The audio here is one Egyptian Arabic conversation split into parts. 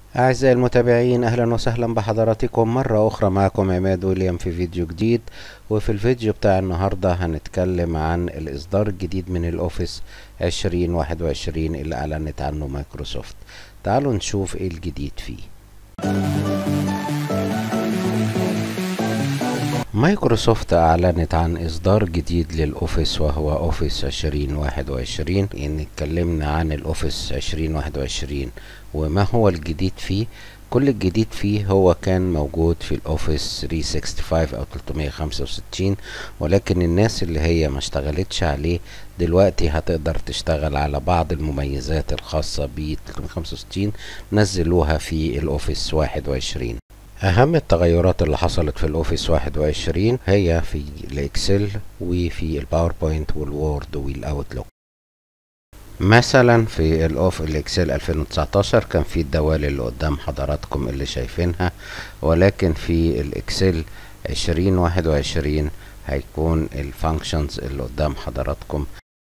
أعزائي المتابعين أهلا وسهلا بحضراتكم مرة أخرى معكم عماد ويليام في فيديو جديد وفي الفيديو بتاع النهاردة هنتكلم عن الإصدار الجديد من الأوفيس 2021 اللي أعلنت عنه مايكروسوفت تعالوا نشوف إيه الجديد فيه مايكروسوفت أعلنت عن إصدار جديد للأوفيس وهو أوفيس 2021 إن اتكلمنا عن الأوفيس 2021 وما هو الجديد فيه كل الجديد فيه هو كان موجود في الأوفيس 365 أو 365 ولكن الناس اللي هي ما اشتغلتش عليه دلوقتي هتقدر تشتغل على بعض المميزات الخاصة ب 365 نزلوها في الأوفيس 21 أهم التغيرات اللي حصلت في الأوفيس 21 هي في الإكسل وفي الباوربوينت والوورد والأوتلوك مثلا في الأوف الإكسل 2019 كان في الدوال اللي قدام حضراتكم اللي شايفينها ولكن في الإكسل 2021 هيكون الفانكشنز اللي قدام حضراتكم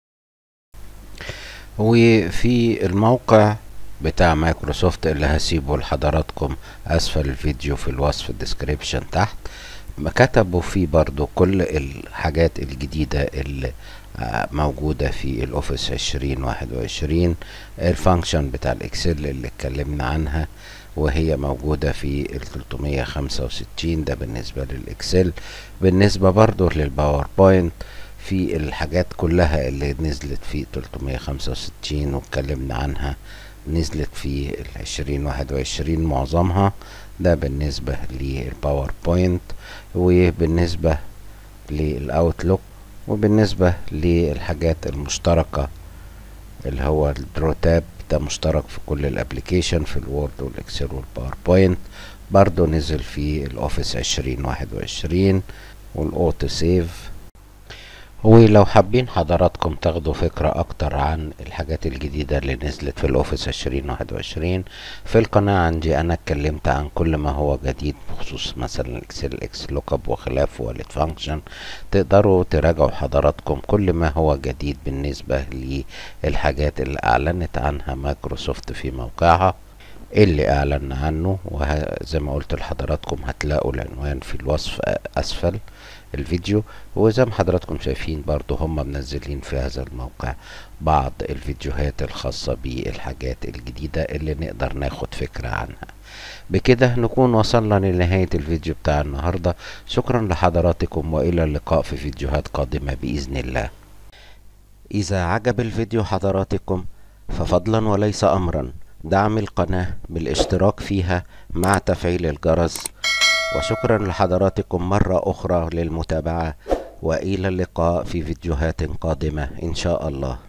وفي الموقع بتاع مايكروسوفت اللي هسيبه لحضراتكم اسفل الفيديو في الوصف الديسكريبشن تحت كتبوا فيه برضو كل الحاجات الجديدة اللي موجودة في الاوفيس عشرين واحد وعشرين الفانكشن بتاع الاكسل اللي اتكلمنا عنها وهي موجودة في ال 365 ده بالنسبة للاكسل بالنسبة برضو للباوربوينت في الحاجات كلها اللي نزلت في 365 واتكلمنا عنها نزلت في العشرين واحد وعشرين معظمها ده بالنسبة للباوربوينت وبالنسبة للأوتلوك وبالنسبة للحاجات المشتركة اللي هو الدرو تاب ده مشترك في كل الابليكيشن في الوورد والاكسل والباوربوينت برضو نزل في الاوفيس عشرين واحد وعشرين والاوتو سيف ولو حابين حضراتكم تاخدوا فكرة اكتر عن الحاجات الجديدة اللي نزلت في الاوفيس عشرين واحد وعشرين في القناة عندي انا اتكلمت عن كل ما هو جديد بخصوص مثلا الاكسل اكس لوك اب وخلافه والت فانكشن تقدروا تراجعوا حضراتكم كل ما هو جديد بالنسبة للحاجات اللي اعلنت عنها مايكروسوفت في موقعها اللي اعلن عنه وزي ما قلت لحضراتكم هتلاقوا العنوان في الوصف اسفل الفيديو وزي ما حضراتكم شايفين برضو هم منزلين في هذا الموقع بعض الفيديوهات الخاصة بالحاجات الجديدة اللي نقدر ناخد فكرة عنها بكده نكون وصلنا لنهاية الفيديو بتاع النهاردة شكرا لحضراتكم وإلى اللقاء في فيديوهات قادمة بإذن الله إذا عجب الفيديو حضراتكم ففضلا وليس أمرا دعم القناة بالاشتراك فيها مع تفعيل الجرس وشكرا لحضراتكم مرة أخرى للمتابعة وإلى اللقاء في فيديوهات قادمة إن شاء الله